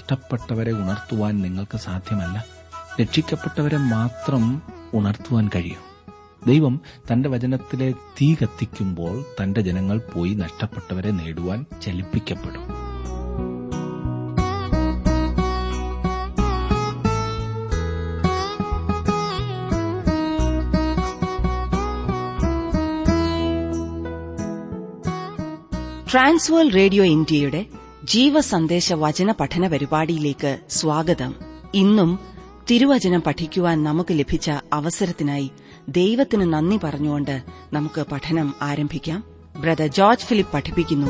നഷ്ടപ്പെട്ടവരെ ഉണർത്തുവാൻ നിങ്ങൾക്ക് സാധ്യമല്ല രക്ഷിക്കപ്പെട്ടവരെ മാത്രം ഉണർത്തുവാൻ കഴിയും ദൈവം തന്റെ വചനത്തിലെ തീ കത്തിക്കുമ്പോൾ തന്റെ ജനങ്ങൾ പോയി നഷ്ടപ്പെട്ടവരെ നേടുവാൻ ചലിപ്പിക്കപ്പെടും ട്രാൻസ്വേൾ റേഡിയോ ഇന്ത്യയുടെ ജീവസന്ദേശ വചന പഠന പരിപാടിയിലേക്ക് സ്വാഗതം ഇന്നും തിരുവചനം പഠിക്കുവാൻ നമുക്ക് ലഭിച്ച അവസരത്തിനായി ദൈവത്തിന് നന്ദി പറഞ്ഞുകൊണ്ട് നമുക്ക് പഠനം ആരംഭിക്കാം ബ്രദർ ജോർജ് ഫിലിപ്പ് പഠിപ്പിക്കുന്നു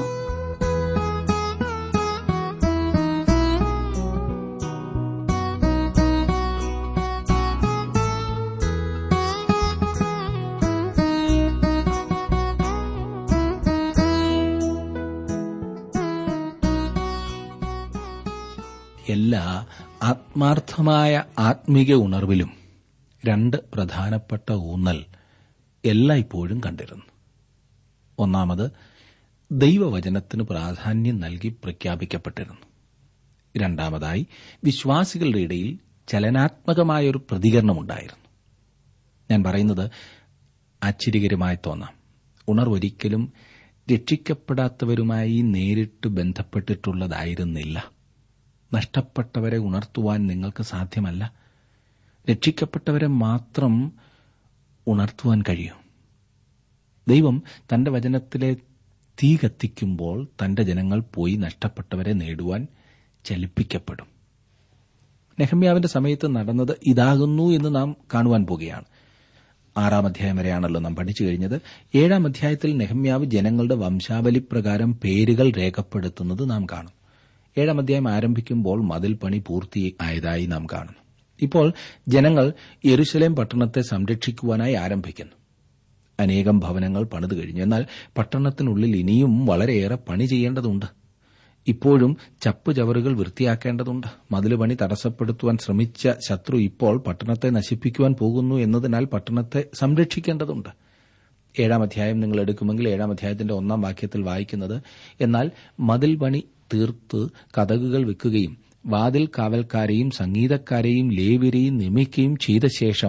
എല്ലാ ആത്മാർത്ഥമായ ആത്മീക ഉണർവിലും രണ്ട് പ്രധാനപ്പെട്ട ഊന്നൽ എല്ലായ്പ്പോഴും കണ്ടിരുന്നു ഒന്നാമത് ദൈവവചനത്തിന് പ്രാധാന്യം നൽകി പ്രഖ്യാപിക്കപ്പെട്ടിരുന്നു രണ്ടാമതായി വിശ്വാസികളുടെ ഇടയിൽ ചലനാത്മകമായൊരു പ്രതികരണമുണ്ടായിരുന്നു ഞാൻ പറയുന്നത് ആശ്ചര്യകരമായി തോന്നാം ഉണർവൊരിക്കലും രക്ഷിക്കപ്പെടാത്തവരുമായി നേരിട്ട് ബന്ധപ്പെട്ടിട്ടുള്ളതായിരുന്നില്ല നഷ്ടപ്പെട്ടവരെ ഉണർത്തുവാൻ നിങ്ങൾക്ക് സാധ്യമല്ല രക്ഷിക്കപ്പെട്ടവരെ മാത്രം ഉണർത്തുവാൻ കഴിയും ദൈവം തന്റെ വചനത്തിലെ തീ കത്തിക്കുമ്പോൾ തന്റെ ജനങ്ങൾ പോയി നഷ്ടപ്പെട്ടവരെ നേടുവാൻ ചലിപ്പിക്കപ്പെടും നെഹമ്യാവിന്റെ സമയത്ത് നടന്നത് ഇതാകുന്നു എന്ന് നാം കാണുവാൻ പോകുകയാണ് ആറാം അധ്യായം വരെയാണല്ലോ നാം പഠിച്ചു കഴിഞ്ഞത് ഏഴാം അധ്യായത്തിൽ നെഹമ്യാവ് ജനങ്ങളുടെ വംശാവലി പ്രകാരം പേരുകൾ രേഖപ്പെടുത്തുന്നത് നാം കാണും ഏഴാം അധ്യായം ആരംഭിക്കുമ്പോൾ മതിൽ പണി പൂർത്തിയായതായി നാം കാണുന്നു ഇപ്പോൾ ജനങ്ങൾ യെരുശലേം പട്ടണത്തെ സംരക്ഷിക്കുവാനായി ആരംഭിക്കുന്നു അനേകം ഭവനങ്ങൾ പണിതു കഴിഞ്ഞു എന്നാൽ പട്ടണത്തിനുള്ളിൽ ഇനിയും വളരെയേറെ പണി ചെയ്യേണ്ടതുണ്ട് ഇപ്പോഴും ചപ്പുചവറുകൾ വൃത്തിയാക്കേണ്ടതുണ്ട് മതിലുപണി തടസ്സപ്പെടുത്തുവാൻ ശ്രമിച്ച ശത്രു ഇപ്പോൾ പട്ടണത്തെ നശിപ്പിക്കുവാൻ പോകുന്നു എന്നതിനാൽ പട്ടണത്തെ സംരക്ഷിക്കേണ്ടതുണ്ട് ഏഴാം അധ്യായം നിങ്ങൾ എടുക്കുമെങ്കിൽ ഏഴാം അധ്യായത്തിന്റെ ഒന്നാം വാക്യത്തിൽ വായിക്കുന്നത് എന്നാൽ മതിൽ പണി തീർത്ത് കഥകുകൾ വെക്കുകയും വാതിൽ കാവൽക്കാരെയും സംഗീതക്കാരെയും ലേവരെയും നിയമിക്കുകയും ചെയ്ത ശേഷം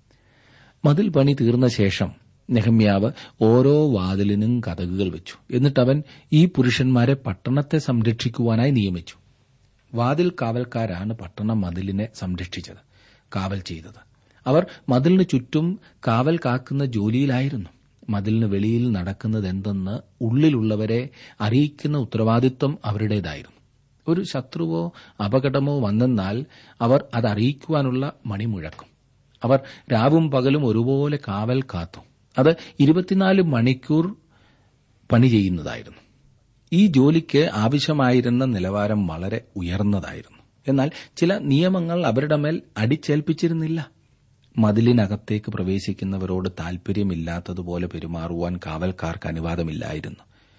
മതിൽ പണി തീർന്ന ശേഷം നെഹമ്യാവ് ഓരോ വാതിലിനും കഥകുകൾ വെച്ചു എന്നിട്ട് അവൻ ഈ പുരുഷന്മാരെ പട്ടണത്തെ സംരക്ഷിക്കുവാനായി നിയമിച്ചു വാതിൽ കാവൽക്കാരാണ് പട്ടണ മതിലിനെ സംരക്ഷിച്ചത് കാവൽ ചെയ്തത് അവർ മതിലിന് ചുറ്റും കാവൽ കാക്കുന്ന ജോലിയിലായിരുന്നു മതിലിന് വെളിയിൽ നടക്കുന്നതെന്തെന്ന് ഉള്ളിലുള്ളവരെ അറിയിക്കുന്ന ഉത്തരവാദിത്വം അവരുടേതായിരുന്നു ഒരു ശത്രുവോ അപകടമോ വന്നെന്നാൽ അവർ അതറിയിക്കുവാനുള്ള മണി മുഴക്കും അവർ രാവും പകലും ഒരുപോലെ കാവൽ കാത്തു അത് ഇരുപത്തിനാല് മണിക്കൂർ പണി ചെയ്യുന്നതായിരുന്നു ഈ ജോലിക്ക് ആവശ്യമായിരുന്ന നിലവാരം വളരെ ഉയർന്നതായിരുന്നു എന്നാൽ ചില നിയമങ്ങൾ അവരുടെ മേൽ അടിച്ചേൽപ്പിച്ചിരുന്നില്ല മതിലിനകത്തേക്ക് പ്രവേശിക്കുന്നവരോട് താൽപര്യമില്ലാത്തതുപോലെ പെരുമാറുവാൻ കാവൽക്കാർക്ക് അനുവാദമില്ലായിരുന്നു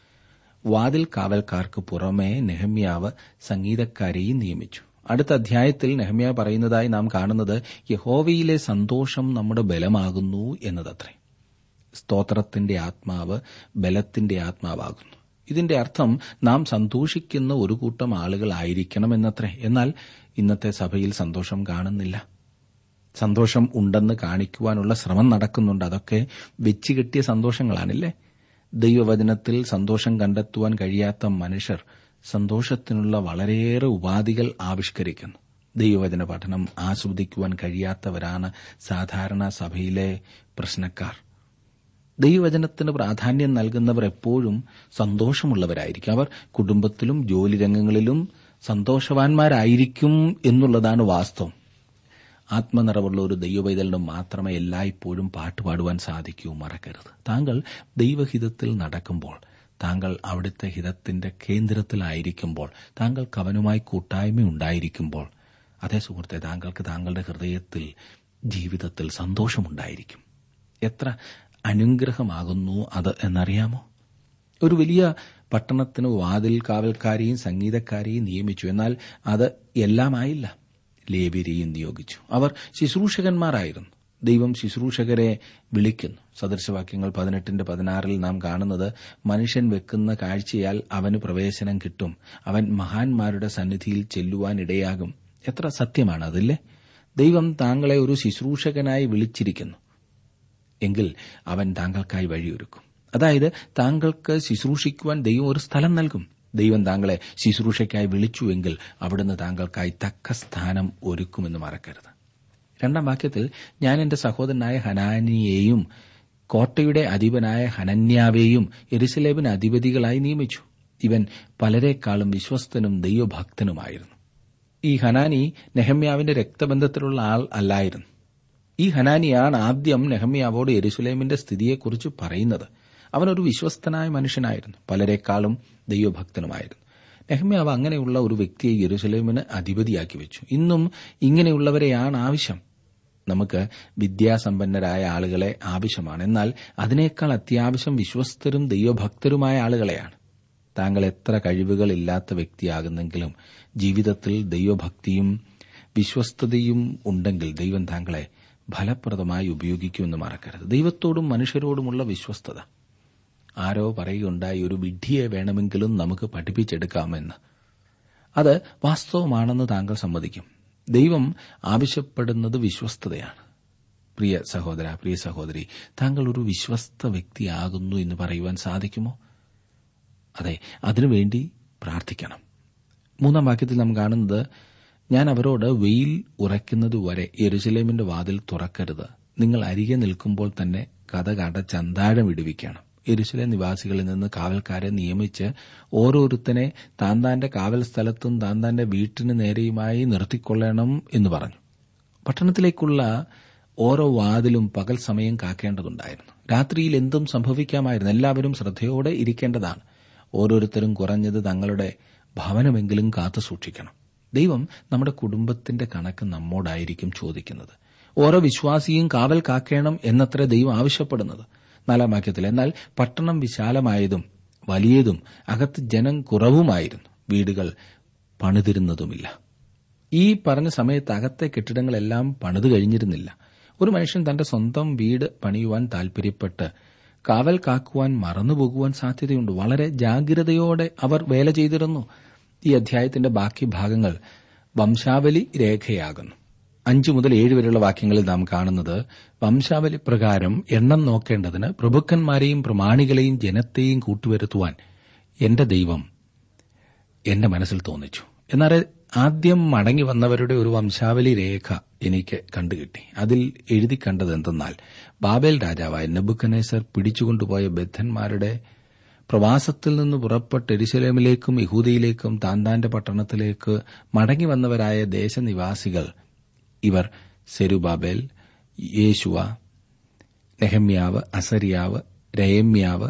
വാതിൽ കാവൽക്കാർക്ക് പുറമെ നെഹമ്യാവ് സംഗീതക്കാരെയും നിയമിച്ചു അടുത്ത അധ്യായത്തിൽ നെഹമ്യ പറയുന്നതായി നാം കാണുന്നത് യഹോവയിലെ സന്തോഷം നമ്മുടെ ബലമാകുന്നു എന്നതത്രേ സ്തോത്രത്തിന്റെ ആത്മാവ് ബലത്തിന്റെ ആത്മാവാകുന്നു ഇതിന്റെ അർത്ഥം നാം സന്തോഷിക്കുന്ന ഒരു കൂട്ടം ആളുകളായിരിക്കണം എന്നത്രേ എന്നാൽ ഇന്നത്തെ സഭയിൽ സന്തോഷം കാണുന്നില്ല സന്തോഷം ഉണ്ടെന്ന് കാണിക്കുവാനുള്ള ശ്രമം നടക്കുന്നുണ്ട് അതൊക്കെ വെച്ചുകെട്ടിയ സന്തോഷങ്ങളാണില്ലേ ദൈവവചനത്തിൽ സന്തോഷം കണ്ടെത്തുവാൻ കഴിയാത്ത മനുഷ്യർ സന്തോഷത്തിനുള്ള വളരെയേറെ ഉപാധികൾ ആവിഷ്കരിക്കുന്നു ദൈവവചന പഠനം ആസ്വദിക്കുവാൻ കഴിയാത്തവരാണ് സാധാരണ സഭയിലെ പ്രശ്നക്കാർ ദൈവവചനത്തിന് പ്രാധാന്യം നൽകുന്നവർ എപ്പോഴും സന്തോഷമുള്ളവരായിരിക്കും അവർ കുടുംബത്തിലും ജോലി രംഗങ്ങളിലും സന്തോഷവാന്മാരായിരിക്കും എന്നുള്ളതാണ് വാസ്തവം ആത്മനിറവുള്ള ഒരു ദൈവവൈതലിനും മാത്രമേ എല്ലായ്പ്പോഴും പാട്ടുപാടുവാൻ സാധിക്കൂ മറക്കരുത് താങ്കൾ ദൈവഹിതത്തിൽ നടക്കുമ്പോൾ താങ്കൾ അവിടുത്തെ ഹിതത്തിന്റെ കേന്ദ്രത്തിലായിരിക്കുമ്പോൾ താങ്കൾക്ക് അവനുമായി കൂട്ടായ്മ ഉണ്ടായിരിക്കുമ്പോൾ അതേ സുഹൃത്തെ താങ്കൾക്ക് താങ്കളുടെ ഹൃദയത്തിൽ ജീവിതത്തിൽ സന്തോഷമുണ്ടായിരിക്കും എത്ര അനുഗ്രഹമാകുന്നു അത് എന്നറിയാമോ ഒരു വലിയ പട്ടണത്തിന് വാതിൽ കാവൽക്കാരെയും സംഗീതക്കാരെയും നിയമിച്ചു എന്നാൽ അത് എല്ലാമായില്ല ലേബിരെയും നിയോഗിച്ചു അവർ ശുശ്രൂഷകന്മാരായിരുന്നു ദൈവം ശുശ്രൂഷകരെ വിളിക്കുന്നു സദൃശവാക്യങ്ങൾ പതിനെട്ടിന്റെ പതിനാറിൽ നാം കാണുന്നത് മനുഷ്യൻ വെക്കുന്ന കാഴ്ചയാൽ അവന് പ്രവേശനം കിട്ടും അവൻ മഹാന്മാരുടെ സന്നിധിയിൽ ചെല്ലുവാൻ ഇടയാകും എത്ര സത്യമാണ് അതില്ലേ ദൈവം താങ്കളെ ഒരു ശുശ്രൂഷകനായി വിളിച്ചിരിക്കുന്നു എങ്കിൽ അവൻ താങ്കൾക്കായി വഴിയൊരുക്കും അതായത് താങ്കൾക്ക് ശുശ്രൂഷിക്കുവാൻ ദൈവം ഒരു സ്ഥലം നൽകും ദൈവം താങ്കളെ ശുശ്രൂഷയ്ക്കായി വിളിച്ചുവെങ്കിൽ അവിടുന്ന് താങ്കൾക്കായി തക്ക സ്ഥാനം ഒരുക്കുമെന്ന് മറക്കരുത് രണ്ടാം വാക്യത്തിൽ ഞാൻ എന്റെ സഹോദരനായ ഹനാനിയെയും കോട്ടയുടെ അധിപനായ ഹനന്യാവേയും എരുസലേമിന് അധിപതികളായി നിയമിച്ചു ഇവൻ പലരെക്കാളും വിശ്വസ്തനും ദൈവഭക്തനുമായിരുന്നു ഈ ഹനാനി നെഹമ്യാവിന്റെ രക്തബന്ധത്തിലുള്ള ആൾ അല്ലായിരുന്നു ഈ ഹനാനിയാണ് ആദ്യം നെഹമ്യാവോട് എരുസലേമിന്റെ സ്ഥിതിയെക്കുറിച്ച് പറയുന്നത് അവനൊരു വിശ്വസ്തനായ മനുഷ്യനായിരുന്നു പലരെക്കാളും ദൈവഭക്തനുമായിരുന്നു നെഹമ്യാവ് അങ്ങനെയുള്ള ഒരു വ്യക്തിയെ യെരുസലേമിന് അധിപതിയാക്കി വെച്ചു ഇന്നും ഇങ്ങനെയുള്ളവരെയാണ് ആവശ്യം നമുക്ക് വിദ്യാസമ്പന്നരായ ആളുകളെ ആവശ്യമാണ് എന്നാൽ അതിനേക്കാൾ അത്യാവശ്യം വിശ്വസ്തരും ദൈവഭക്തരുമായ ആളുകളെയാണ് താങ്കൾ എത്ര കഴിവുകളില്ലാത്ത വ്യക്തിയാകുന്നെങ്കിലും ജീവിതത്തിൽ ദൈവഭക്തിയും വിശ്വസ്തതയും ഉണ്ടെങ്കിൽ ദൈവം താങ്കളെ ഫലപ്രദമായി ഉപയോഗിക്കുമെന്ന് മറക്കരുത് ദൈവത്തോടും മനുഷ്യരോടുമുള്ള വിശ്വസ്തത ആരോ പറയുകയുണ്ടായി ഒരു വിഡ്ഢിയെ വേണമെങ്കിലും നമുക്ക് പഠിപ്പിച്ചെടുക്കാമെന്ന് അത് വാസ്തവമാണെന്ന് താങ്കൾ സമ്മതിക്കും ദൈവം ആവശ്യപ്പെടുന്നത് വിശ്വസ്തതയാണ് പ്രിയ സഹോദര പ്രിയ സഹോദരി താങ്കൾ ഒരു വിശ്വസ്ത വ്യക്തിയാകുന്നു എന്ന് പറയുവാൻ സാധിക്കുമോ അതെ അതിനുവേണ്ടി പ്രാർത്ഥിക്കണം മൂന്നാം വാക്യത്തിൽ നാം കാണുന്നത് ഞാൻ അവരോട് വെയിൽ ഉറയ്ക്കുന്നതുവരെ യെരുസലേമിന്റെ വാതിൽ തുറക്കരുത് നിങ്ങൾ അരികെ നിൽക്കുമ്പോൾ തന്നെ കഥ കട ചന്താഴം ഇടുവിക്കണം യെരുസലേം നിവാസികളിൽ നിന്ന് കാവൽക്കാരെ നിയമിച്ച് ഓരോരുത്തനെ താൻ താന്റെ കാവൽ സ്ഥലത്തും താൻ താന്റെ വീട്ടിന് നേരെയുമായി നിർത്തിക്കൊള്ളണം എന്ന് പറഞ്ഞു പട്ടണത്തിലേക്കുള്ള ഓരോ വാതിലും പകൽ സമയം കാക്കേണ്ടതുണ്ടായിരുന്നു രാത്രിയിൽ എന്തും സംഭവിക്കാമായിരുന്നു എല്ലാവരും ശ്രദ്ധയോടെ ഇരിക്കേണ്ടതാണ് ഓരോരുത്തരും കുറഞ്ഞത് തങ്ങളുടെ ഭവനമെങ്കിലും കാത്തു സൂക്ഷിക്കണം ദൈവം നമ്മുടെ കുടുംബത്തിന്റെ കണക്ക് നമ്മോടായിരിക്കും ചോദിക്കുന്നത് ഓരോ വിശ്വാസിയും കാവൽ കാക്കേണം എന്നത്ര ദൈവം ആവശ്യപ്പെടുന്നത് നാലാം വാക്യത്തിൽ എന്നാൽ പട്ടണം വിശാലമായതും വലിയതും അകത്ത് ജനം കുറവുമായിരുന്നു വീടുകൾ പണിതിരുന്നതുമില്ല ഈ പറഞ്ഞ സമയത്ത് അകത്തെ കെട്ടിടങ്ങളെല്ലാം പണിതു കഴിഞ്ഞിരുന്നില്ല ഒരു മനുഷ്യൻ തന്റെ സ്വന്തം വീട് പണിയുവാൻ താൽപര്യപ്പെട്ട് കാവൽ കാക്കുവാൻ മറന്നുപോകുവാൻ സാധ്യതയുണ്ട് വളരെ ജാഗ്രതയോടെ അവർ വേല ചെയ്തിരുന്നു ഈ അധ്യായത്തിന്റെ ബാക്കി ഭാഗങ്ങൾ വംശാവലി രേഖയാകുന്നു അഞ്ചു മുതൽ ഏഴ് വരെയുള്ള വാക്യങ്ങളിൽ നാം കാണുന്നത് വംശാവലി പ്രകാരം എണ്ണം നോക്കേണ്ടതിന് പ്രഭുക്കന്മാരെയും പ്രമാണികളെയും ജനത്തെയും കൂട്ടുവരുത്തുവാൻ എന്റെ ദൈവം എന്റെ മനസ്സിൽ തോന്നിച്ചു എന്നാൽ ആദ്യം മടങ്ങി വന്നവരുടെ ഒരു വംശാവലി രേഖ എനിക്ക് കണ്ടുകിട്ടി അതിൽ എഴുതി കണ്ടത് എന്തെന്നാൽ ബാബേൽ രാജാവായ നെബുക്കനേസർ പിടിച്ചുകൊണ്ടുപോയ ബദ്ധന്മാരുടെ പ്രവാസത്തിൽ നിന്ന് പുറപ്പെട്ട് എരിശലേമിലേക്കും യഹൂദയിലേക്കും താന്താന്റെ പട്ടണത്തിലേക്ക് മടങ്ങി വന്നവരായ ദേശനിവാസികൾ ഇവർ സെരുബാബേൽ യേശുവ നെഹമ്യാവ് അസരിയാവ് രയമ്യാവ്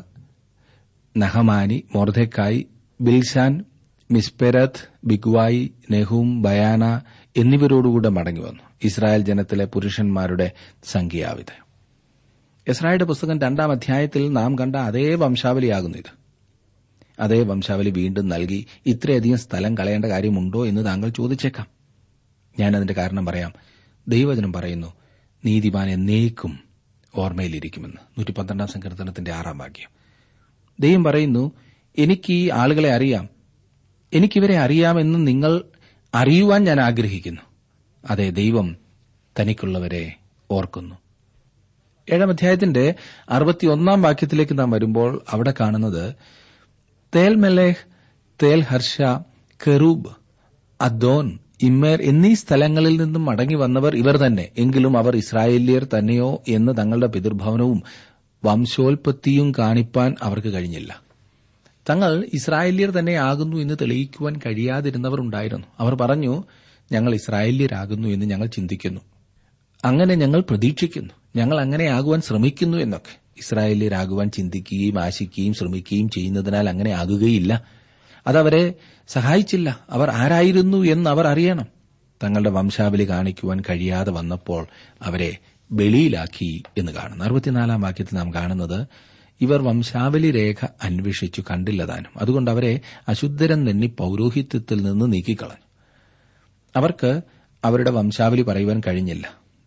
നഹമാനി മൊർദക്കായി ബിൽസാൻ മിസ്പെരത്ത് ബിഗ്വായി നെഹൂം ബയാന എന്നിവരോടുകൂടെ മടങ്ങിവന്നു ഇസ്രായേൽ ജനത്തിലെ പുരുഷന്മാരുടെ സംഖ്യയാവിത് ഇസ്രായേലിന്റെ പുസ്തകം രണ്ടാം അധ്യായത്തിൽ നാം കണ്ട അതേ വംശാവലിയാകുന്നു ഇത് അതേ വംശാവലി വീണ്ടും നൽകി ഇത്രയധികം സ്ഥലം കളയേണ്ട കാര്യമുണ്ടോ എന്ന് താങ്കൾ ചോദിച്ചേക്കാം ഞാൻ അതിന്റെ കാരണം പറയാം ദൈവജനം പറയുന്നു നീതിമാൻ എന്നേക്കും ഓർമ്മയിലിരിക്കുമെന്ന് നൂറ്റി പന്ത്രണ്ടാം സങ്കീർത്തനത്തിന്റെ ആറാം വാക്യം ദൈവം പറയുന്നു എനിക്ക് ഈ ആളുകളെ അറിയാം എനിക്കിവരെ അറിയാമെന്ന് നിങ്ങൾ അറിയുവാൻ ഞാൻ ആഗ്രഹിക്കുന്നു അതെ ദൈവം തനിക്കുള്ളവരെ ഓർക്കുന്നു ഏഴാം അധ്യായത്തിന്റെ അറുപത്തിയൊന്നാം വാക്യത്തിലേക്ക് നാം വരുമ്പോൾ അവിടെ കാണുന്നത് തേൽ മെലേഹ് തേൽ ഹർഷ കെറൂബ് അദോൻ ഇമ്മേർ എന്നീ സ്ഥലങ്ങളിൽ നിന്നും മടങ്ങി വന്നവർ ഇവർ തന്നെ എങ്കിലും അവർ ഇസ്രായേലിയർ തന്നെയോ എന്ന് തങ്ങളുടെ പിതൃഭവനവും വംശോൽപത്തിയും കാണിപ്പാൻ അവർക്ക് കഴിഞ്ഞില്ല തങ്ങൾ ഇസ്രായേലിയർ തന്നെ ആകുന്നു എന്ന് തെളിയിക്കുവാൻ കഴിയാതിരുന്നവർ ഉണ്ടായിരുന്നു അവർ പറഞ്ഞു ഞങ്ങൾ ഇസ്രായേലിയരാകുന്നു എന്ന് ഞങ്ങൾ ചിന്തിക്കുന്നു അങ്ങനെ ഞങ്ങൾ പ്രതീക്ഷിക്കുന്നു ഞങ്ങൾ അങ്ങനെ ആകുവാൻ ശ്രമിക്കുന്നു എന്നൊക്കെ ഇസ്രായേലിയരാകുവാൻ ചിന്തിക്കുകയും ആശിക്കുകയും ശ്രമിക്കുകയും ചെയ്യുന്നതിനാൽ അങ്ങനെ ആകുകയില്ല അതവരെ സഹായിച്ചില്ല അവർ ആരായിരുന്നു എന്ന് അവർ അറിയണം തങ്ങളുടെ വംശാവലി കാണിക്കുവാൻ കഴിയാതെ വന്നപ്പോൾ അവരെ ബലിയിലാക്കി എന്ന് കാണുന്നു അറുപത്തിനാലാം വാക്യത്തിൽ നാം കാണുന്നത് ഇവർ വംശാവലി രേഖ അന്വേഷിച്ചു കണ്ടില്ലതാനും അതുകൊണ്ട് അവരെ അശുദ്ധരം തന്നെ പൌരോഹിത്യത്തിൽ നിന്ന് നീക്കിക്കളഞ്ഞു അവർക്ക് അവരുടെ വംശാവലി പറയുവാൻ കഴിഞ്ഞില്ല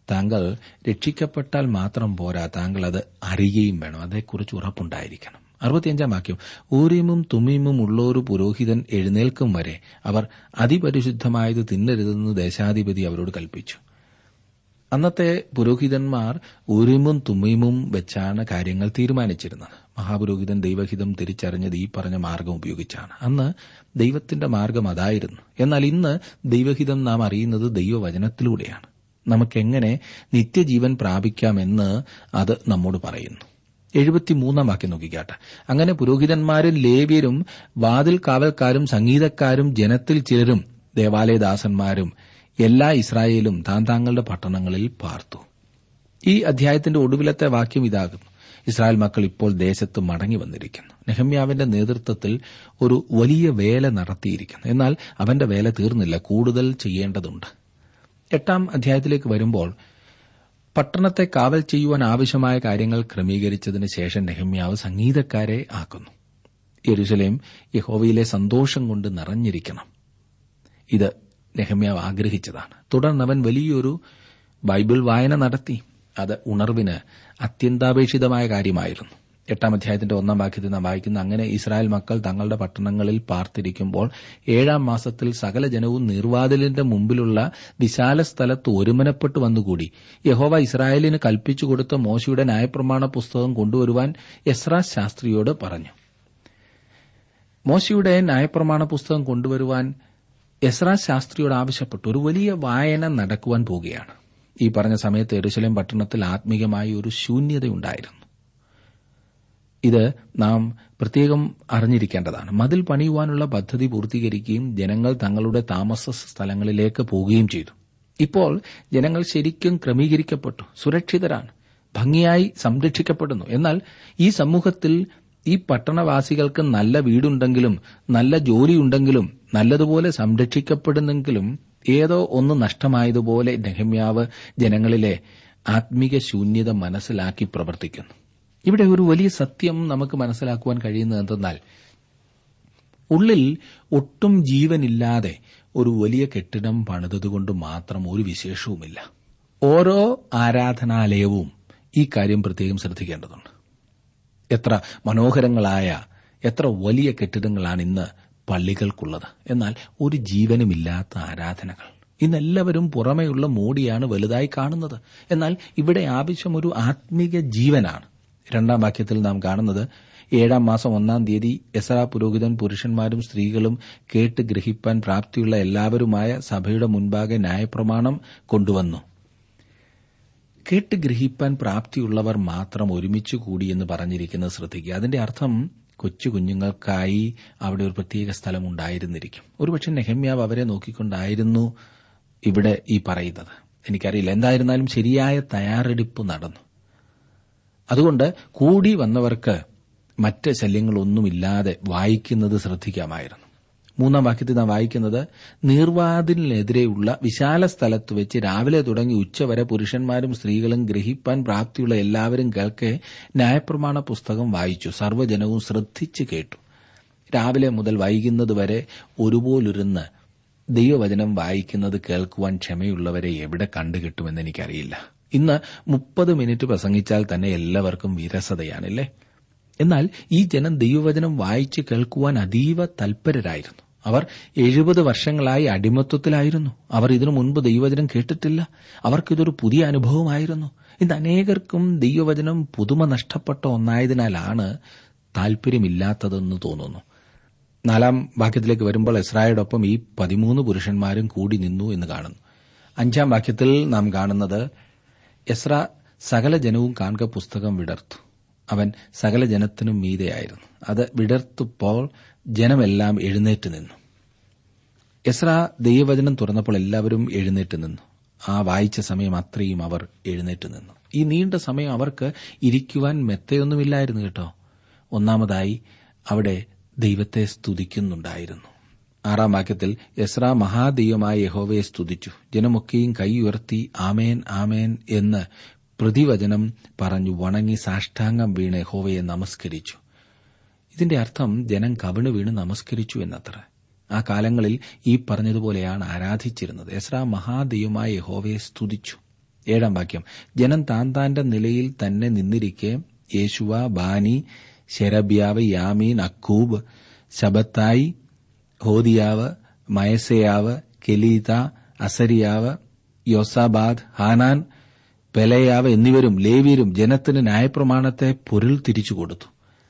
താങ്കൾ രക്ഷിക്കപ്പെട്ടാൽ മാത്രം പോരാ താങ്കൾ അത് അറിയുകയും വേണം അതേക്കുറിച്ച് ഉറപ്പുണ്ടായിരിക്കണം അറുപത്തിയഞ്ചാം വാക്യം ഊരീമും തുമ്മീമും ഉള്ളൊരു പുരോഹിതൻ എഴുന്നേൽക്കും വരെ അവർ അതിപരിശുദ്ധമായത് തിന്നരുതെന്ന് ദേശാധിപതി അവരോട് കൽപ്പിച്ചു അന്നത്തെ പുരോഹിതന്മാർ ഊരിമും തുമ്മീമും വെച്ചാണ് കാര്യങ്ങൾ തീരുമാനിച്ചിരുന്നത് മഹാപുരോഹിതൻ ദൈവഹിതം തിരിച്ചറിഞ്ഞത് ഈ പറഞ്ഞ മാർഗം ഉപയോഗിച്ചാണ് അന്ന് ദൈവത്തിന്റെ മാർഗം അതായിരുന്നു എന്നാൽ ഇന്ന് ദൈവഹിതം നാം അറിയുന്നത് ദൈവവചനത്തിലൂടെയാണ് നമുക്കെങ്ങനെ നിത്യജീവൻ പ്രാപിക്കാമെന്ന് അത് നമ്മോട് പറയുന്നു എഴുപത്തിമൂന്നാം വാക്യം നോക്കിക്കാട്ടെ അങ്ങനെ പുരോഹിതന്മാരും ലേവ്യരും വാതിൽ കാവൽക്കാരും സംഗീതക്കാരും ജനത്തിൽ ചിലരും ദേവാലയദാസന്മാരും എല്ലാ ഇസ്രായേലും താൻ താങ്കളുടെ പട്ടണങ്ങളിൽ പാർത്തു ഈ അധ്യായത്തിന്റെ ഒടുവിലത്തെ വാക്യം ഇതാകുന്നു ഇസ്രായേൽ മക്കൾ ഇപ്പോൾ ദേശത്ത് മടങ്ങി വന്നിരിക്കുന്നു നെഹമ്യാവിന്റെ നേതൃത്വത്തിൽ ഒരു വലിയ വേല നടത്തിയിരിക്കുന്നു എന്നാൽ അവന്റെ വേല തീർന്നില്ല കൂടുതൽ ചെയ്യേണ്ടതുണ്ട് എട്ടാം അധ്യായത്തിലേക്ക് വരുമ്പോൾ പട്ടണത്തെ കാവൽ ചെയ്യുവാൻ ആവശ്യമായ കാര്യങ്ങൾ ക്രമീകരിച്ചതിന് ശേഷം നെഹമ്യാവ് സംഗീതക്കാരെ ആക്കുന്നു യെരുസലേം യഹോവയിലെ സന്തോഷം കൊണ്ട് നിറഞ്ഞിരിക്കണം ഇത് നെഹമ്യാവ് ആഗ്രഹിച്ചതാണ് തുടർന്ന് അവൻ വലിയൊരു ബൈബിൾ വായന നടത്തി അത് ഉണർവിന് അത്യന്താപേക്ഷിതമായ കാര്യമായിരുന്നു എട്ടാം അധ്യായത്തിന്റെ ഒന്നാം വാക്യത്തിൽ നാം വായിക്കുന്ന അങ്ങനെ ഇസ്രായേൽ മക്കൾ തങ്ങളുടെ പട്ടണങ്ങളിൽ പാർത്തിരിക്കുമ്പോൾ ഏഴാം മാസത്തിൽ സകല ജനവും നീർവാതിലിന്റെ മുമ്പിലുള്ള വിശാല സ്ഥലത്ത് ഒരുമനപ്പെട്ടു വന്നുകൂടി യഹോവ ഇസ്രായേലിന് കൽപ്പിച്ചു കൊടുത്ത മോശയുടെ ന്യായപ്രമാണ പുസ്തകം കൊണ്ടുവരുവാൻ എസ്രാ ശാസ്ത്രിയോട് പറഞ്ഞു മോശയുടെ ന്യായപ്രമാണ പുസ്തകം കൊണ്ടുവരുവാൻ എസ്രാ ശാസ്ത്രിയോട് ആവശ്യപ്പെട്ടു ഒരു വലിയ വായന നടക്കുവാൻ പോവുകയാണ് ഈ പറഞ്ഞ സമയത്ത് എരുശലേം പട്ടണത്തിൽ ആത്മീയമായ ഒരു ശൂന്യതയുണ്ടായിരുന്നു ഇത് നാം പ്രത്യേകം അറിഞ്ഞിരിക്കേണ്ടതാണ് മതിൽ പണിയുവാനുള്ള പദ്ധതി പൂർത്തീകരിക്കുകയും ജനങ്ങൾ തങ്ങളുടെ താമസ സ്ഥലങ്ങളിലേക്ക് പോവുകയും ചെയ്തു ഇപ്പോൾ ജനങ്ങൾ ശരിക്കും ക്രമീകരിക്കപ്പെട്ടു സുരക്ഷിതരാണ് ഭംഗിയായി സംരക്ഷിക്കപ്പെടുന്നു എന്നാൽ ഈ സമൂഹത്തിൽ ഈ പട്ടണവാസികൾക്ക് നല്ല വീടുണ്ടെങ്കിലും നല്ല ജോലിയുണ്ടെങ്കിലും നല്ലതുപോലെ സംരക്ഷിക്കപ്പെടുന്നെങ്കിലും ഏതോ ഒന്ന് നഷ്ടമായതുപോലെ നെഹമ്യാവ് ജനങ്ങളിലെ ആത്മീക ശൂന്യത മനസ്സിലാക്കി പ്രവർത്തിക്കുന്നു ഇവിടെ ഒരു വലിയ സത്യം നമുക്ക് മനസ്സിലാക്കുവാൻ കഴിയുന്നത് എന്തെന്നാൽ ഉള്ളിൽ ഒട്ടും ജീവനില്ലാതെ ഒരു വലിയ കെട്ടിടം പണിതതുകൊണ്ട് മാത്രം ഒരു വിശേഷവുമില്ല ഓരോ ആരാധനാലയവും ഈ കാര്യം പ്രത്യേകം ശ്രദ്ധിക്കേണ്ടതുണ്ട് എത്ര മനോഹരങ്ങളായ എത്ര വലിയ കെട്ടിടങ്ങളാണ് ഇന്ന് പള്ളികൾക്കുള്ളത് എന്നാൽ ഒരു ജീവനുമില്ലാത്ത ആരാധനകൾ ഇന്നെല്ലാവരും പുറമെയുള്ള മോടിയാണ് വലുതായി കാണുന്നത് എന്നാൽ ഇവിടെ ആവശ്യം ഒരു ആത്മീക ജീവനാണ് രണ്ടാം വാക്യത്തിൽ നാം കാണുന്നത് ഏഴാം മാസം ഒന്നാം തീയതി എസറ പുരോഹിതൻ പുരുഷന്മാരും സ്ത്രീകളും കേട്ട് ഗ്രഹിപ്പാൻ പ്രാപ്തിയുള്ള എല്ലാവരുമായ സഭയുടെ മുൻപാകെ ന്യായപ്രമാണം കൊണ്ടുവന്നു കേട്ട് ഗ്രഹിപ്പാൻ പ്രാപ്തിയുള്ളവർ മാത്രം ഒരുമിച്ച് കൂടിയെന്ന് പറഞ്ഞിരിക്കുന്നത് ശ്രദ്ധിക്കുക അതിന്റെ അർത്ഥം കൊച്ചു കുഞ്ഞുങ്ങൾക്കായി അവിടെ ഒരു പ്രത്യേക സ്ഥലം ഉണ്ടായിരുന്നിരിക്കും ഒരുപക്ഷെ നെഹമ്യാവ് അവരെ നോക്കിക്കൊണ്ടായിരുന്നു ഇവിടെ ഈ പറയുന്നത് എനിക്കറിയില്ല എന്തായിരുന്നാലും ശരിയായ തയ്യാറെടുപ്പ് നടന്നു അതുകൊണ്ട് കൂടി വന്നവർക്ക് മറ്റ് ശല്യങ്ങളൊന്നുമില്ലാതെ വായിക്കുന്നത് ശ്രദ്ധിക്കാമായിരുന്നു മൂന്നാം വാക്യത്തിൽ നാം വായിക്കുന്നത് നീർവാതിലിനെതിരെയുള്ള വിശാല സ്ഥലത്ത് വെച്ച് രാവിലെ തുടങ്ങി ഉച്ചവരെ പുരുഷന്മാരും സ്ത്രീകളും ഗ്രഹിപ്പാൻ പ്രാപ്തിയുള്ള എല്ലാവരും കേൾക്കെ ന്യായപ്രമാണ പുസ്തകം വായിച്ചു സർവ്വജനവും ശ്രദ്ധിച്ചു കേട്ടു രാവിലെ മുതൽ വൈകുന്നതുവരെ ഒരുപോലിരുന്ന് ദൈവവചനം വായിക്കുന്നത് കേൾക്കുവാൻ ക്ഷമയുള്ളവരെ എവിടെ കണ്ടുകിട്ടുമെന്ന് എനിക്കറിയില്ല ഇന്ന് മുപ്പത് മിനിറ്റ് പ്രസംഗിച്ചാൽ തന്നെ എല്ലാവർക്കും വിരസതയാണല്ലേ എന്നാൽ ഈ ജനം ദൈവവചനം വായിച്ച് കേൾക്കുവാൻ അതീവ തൽപരരായിരുന്നു അവർ എഴുപത് വർഷങ്ങളായി അടിമത്വത്തിലായിരുന്നു അവർ ഇതിനു മുൻപ് ദൈവവചനം കേട്ടിട്ടില്ല അവർക്കിതൊരു പുതിയ അനുഭവമായിരുന്നു ഇന്ന് അനേകർക്കും ദൈവവചനം പുതുമ നഷ്ടപ്പെട്ട ഒന്നായതിനാലാണ് താൽപര്യമില്ലാത്തതെന്ന് തോന്നുന്നു നാലാം വാക്യത്തിലേക്ക് വരുമ്പോൾ എസ്രായോടൊപ്പം ഈ പതിമൂന്ന് പുരുഷന്മാരും കൂടി നിന്നു എന്ന് കാണുന്നു അഞ്ചാം വാക്യത്തിൽ നാം കാണുന്നത് എസ്ര സകല ജനവും കാണുക പുസ്തകം വിടർത്തു അവൻ സകല ജനത്തിനും മീതെയായിരുന്നു അത് വിടർത്തുമ്പോൾ ജനമെല്ലാം എഴുന്നേറ്റ് നിന്നു എസ്ര ദൈവവചനം തുറന്നപ്പോൾ എല്ലാവരും എഴുന്നേറ്റ് നിന്നു ആ വായിച്ച സമയം അത്രയും അവർ എഴുന്നേറ്റ് നിന്നു ഈ നീണ്ട സമയം അവർക്ക് ഇരിക്കുവാൻ മെത്തയൊന്നുമില്ലായിരുന്നു കേട്ടോ ഒന്നാമതായി അവിടെ ദൈവത്തെ സ്തുതിക്കുന്നുണ്ടായിരുന്നു ആറാം വാക്യത്തിൽ എസ്ര മഹാദൈവമായ യഹോവയെ സ്തുതിച്ചു ജനമൊക്കെയും കൈ ഉയർത്തി ആമേൻ ആമേൻ എന്ന് പ്രതിവചനം പറഞ്ഞു വണങ്ങി സാഷ്ടാംഗം വീണ് യഹോവയെ നമസ്കരിച്ചു ഇതിന്റെ അർത്ഥം ജനം കവിണ് വീണ് നമസ്കരിച്ചു എന്നത്ര ആ കാലങ്ങളിൽ ഈ പറഞ്ഞതുപോലെയാണ് ആരാധിച്ചിരുന്നത് എസ്ര മഹാദൈവമായ യഹോവയെ സ്തുതിച്ചു ഏഴാം വാക്യം ജനം താൻ താന്റെ നിലയിൽ തന്നെ നിന്നിരിക്കെ യേശുവ ബാനി ശെരബ്യാവ് യാമീൻ അക്കൂബ് ശബത്തായി ഹോദിയാവ് മയസയാവ് കെലീത അസരിയാവ് യോസാബാദ് ഹാനാൻ പെലയാവ് എന്നിവരും ലേവ്യരും ജനത്തിന് ന്യായപ്രമാണത്തെ പൊരുൾ തിരിച്ചു കൊടുത്തു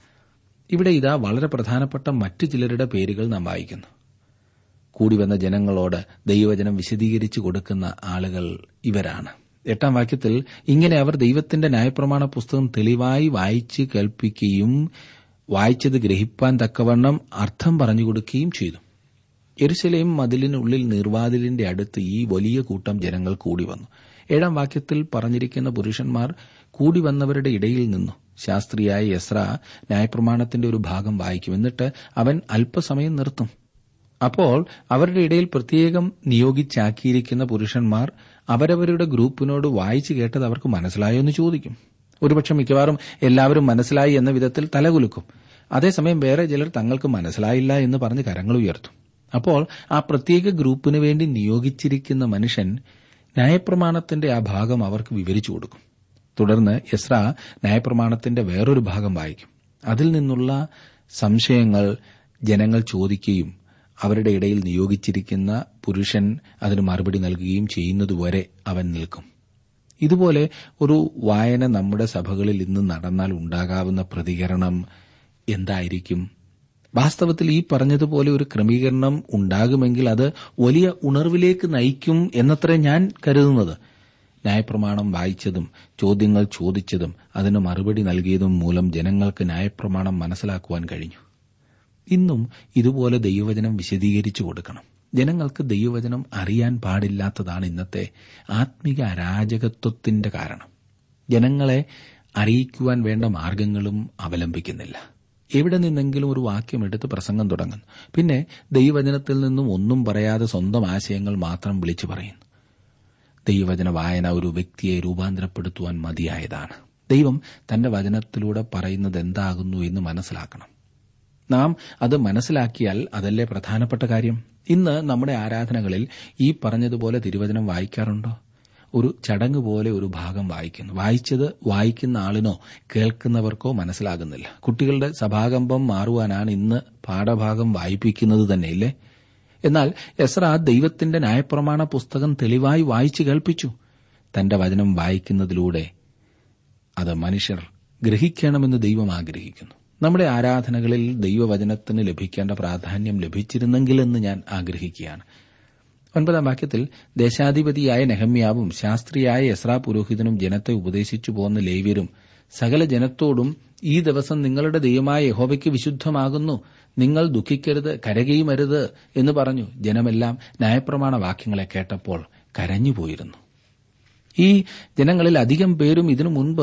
ഇവിടെ ഇതാ വളരെ പ്രധാനപ്പെട്ട മറ്റു ചിലരുടെ പേരുകൾ നാം വായിക്കുന്നു കൂടിവന്ന ജനങ്ങളോട് ദൈവവചനം വിശദീകരിച്ചു കൊടുക്കുന്ന ആളുകൾ ഇവരാണ് എട്ടാം വാക്യത്തിൽ ഇങ്ങനെ അവർ ദൈവത്തിന്റെ ന്യായപ്രമാണ പുസ്തകം തെളിവായി വായിച്ച് കേൾപ്പിക്കുകയും വായിച്ചത് ഗ്രഹിപ്പാൻ തക്കവണ്ണം അർത്ഥം പറഞ്ഞു കൊടുക്കുകയും ചെയ്തു എരുസലേം മതിലിനുള്ളിൽ നിർവാതിലിന്റെ അടുത്ത് ഈ വലിയ കൂട്ടം ജനങ്ങൾ കൂടി വന്നു ഏഴാം വാക്യത്തിൽ പറഞ്ഞിരിക്കുന്ന പുരുഷന്മാർ കൂടി വന്നവരുടെ ഇടയിൽ നിന്നു ശാസ്ത്രിയായ യസ്ര ന്യായപ്രമാണത്തിന്റെ ഒരു ഭാഗം വായിക്കും എന്നിട്ട് അവൻ അല്പസമയം നിർത്തും അപ്പോൾ അവരുടെ ഇടയിൽ പ്രത്യേകം നിയോഗിച്ചാക്കിയിരിക്കുന്ന പുരുഷന്മാർ അവരവരുടെ ഗ്രൂപ്പിനോട് വായിച്ചു കേട്ടത് അവർക്ക് മനസ്സിലായോ എന്ന് ചോദിക്കും ഒരുപക്ഷെ മിക്കവാറും എല്ലാവരും മനസ്സിലായി എന്ന വിധത്തിൽ തലകുലുക്കും അതേസമയം വേറെ ചിലർ തങ്ങൾക്ക് മനസ്സിലായില്ല എന്ന് പറഞ്ഞ് കരങ്ങൾ ഉയർത്തും അപ്പോൾ ആ പ്രത്യേക ഗ്രൂപ്പിന് വേണ്ടി നിയോഗിച്ചിരിക്കുന്ന മനുഷ്യൻ ന്യായപ്രമാണത്തിന്റെ ആ ഭാഗം അവർക്ക് വിവരിച്ചു കൊടുക്കും തുടർന്ന് യസ്ര ന്യായപ്രമാണത്തിന്റെ വേറൊരു ഭാഗം വായിക്കും അതിൽ നിന്നുള്ള സംശയങ്ങൾ ജനങ്ങൾ ചോദിക്കുകയും അവരുടെ ഇടയിൽ നിയോഗിച്ചിരിക്കുന്ന പുരുഷൻ അതിന് മറുപടി നൽകുകയും ചെയ്യുന്നതുവരെ അവൻ നിൽക്കും ഇതുപോലെ ഒരു വായന നമ്മുടെ സഭകളിൽ ഇന്ന് നടന്നാൽ ഉണ്ടാകാവുന്ന പ്രതികരണം എന്തായിരിക്കും വാസ്തവത്തിൽ ഈ പറഞ്ഞതുപോലെ ഒരു ക്രമീകരണം ഉണ്ടാകുമെങ്കിൽ അത് വലിയ ഉണർവിലേക്ക് നയിക്കും എന്നത്ര ഞാൻ കരുതുന്നത് ന്യായപ്രമാണം വായിച്ചതും ചോദ്യങ്ങൾ ചോദിച്ചതും അതിന് മറുപടി നൽകിയതും മൂലം ജനങ്ങൾക്ക് ന്യായപ്രമാണം മനസ്സിലാക്കുവാൻ കഴിഞ്ഞു ഇന്നും ഇതുപോലെ ദൈവവചനം വിശദീകരിച്ചു കൊടുക്കണം ജനങ്ങൾക്ക് ദൈവവചനം അറിയാൻ പാടില്ലാത്തതാണ് ഇന്നത്തെ ആത്മിക അരാജകത്വത്തിന്റെ കാരണം ജനങ്ങളെ അറിയിക്കുവാൻ വേണ്ട മാർഗങ്ങളും അവലംബിക്കുന്നില്ല എവിടെ നിന്നെങ്കിലും ഒരു വാക്യം എടുത്ത് പ്രസംഗം തുടങ്ങുന്നു പിന്നെ ദൈവവചനത്തിൽ നിന്നും ഒന്നും പറയാതെ സ്വന്തം ആശയങ്ങൾ മാത്രം വിളിച്ചു പറയുന്നു ദൈവവചന വായന ഒരു വ്യക്തിയെ രൂപാന്തരപ്പെടുത്തുവാൻ മതിയായതാണ് ദൈവം തന്റെ വചനത്തിലൂടെ പറയുന്നത് എന്താകുന്നു എന്ന് മനസ്സിലാക്കണം നാം അത് മനസ്സിലാക്കിയാൽ അതല്ലേ പ്രധാനപ്പെട്ട കാര്യം ഇന്ന് നമ്മുടെ ആരാധനകളിൽ ഈ പറഞ്ഞതുപോലെ തിരുവചനം വായിക്കാറുണ്ടോ ഒരു ചടങ്ങ് പോലെ ഒരു ഭാഗം വായിക്കുന്നു വായിച്ചത് വായിക്കുന്ന ആളിനോ കേൾക്കുന്നവർക്കോ മനസ്സിലാകുന്നില്ല കുട്ടികളുടെ സഭാകമ്പം മാറുവാനാണ് ഇന്ന് പാഠഭാഗം വായിപ്പിക്കുന്നത് തന്നെയില്ലേ എന്നാൽ എസ്ര ദൈവത്തിന്റെ ന്യായപ്രമാണ പുസ്തകം തെളിവായി വായിച്ചു കേൾപ്പിച്ചു തന്റെ വചനം വായിക്കുന്നതിലൂടെ അത് മനുഷ്യർ ഗ്രഹിക്കണമെന്ന് ദൈവം ആഗ്രഹിക്കുന്നു നമ്മുടെ ആരാധനകളിൽ ദൈവവചനത്തിന് ലഭിക്കേണ്ട പ്രാധാന്യം ലഭിച്ചിരുന്നെങ്കിലെന്ന് ഞാൻ ആഗ്രഹിക്കുകയാണ് ഒൻപതാം വാക്യത്തിൽ ദേശാധിപതിയായ നെഹമ്യാവും ശാസ്ത്രിയായ യസ്രാ പുരോഹിതനും ജനത്തെ ഉപദേശിച്ചു പോന്ന ലേവ്യരും സകല ജനത്തോടും ഈ ദിവസം നിങ്ങളുടെ ദൈവമായ യഹോവയ്ക്ക് വിശുദ്ധമാകുന്നു നിങ്ങൾ ദുഃഖിക്കരുത് കരകയുമരുത് എന്ന് പറഞ്ഞു ജനമെല്ലാം ന്യായപ്രമാണ വാക്യങ്ങളെ കേട്ടപ്പോൾ കരഞ്ഞുപോയിരുന്നു ഈ ജനങ്ങളിൽ അധികം പേരും ഇതിനു മുൻപ്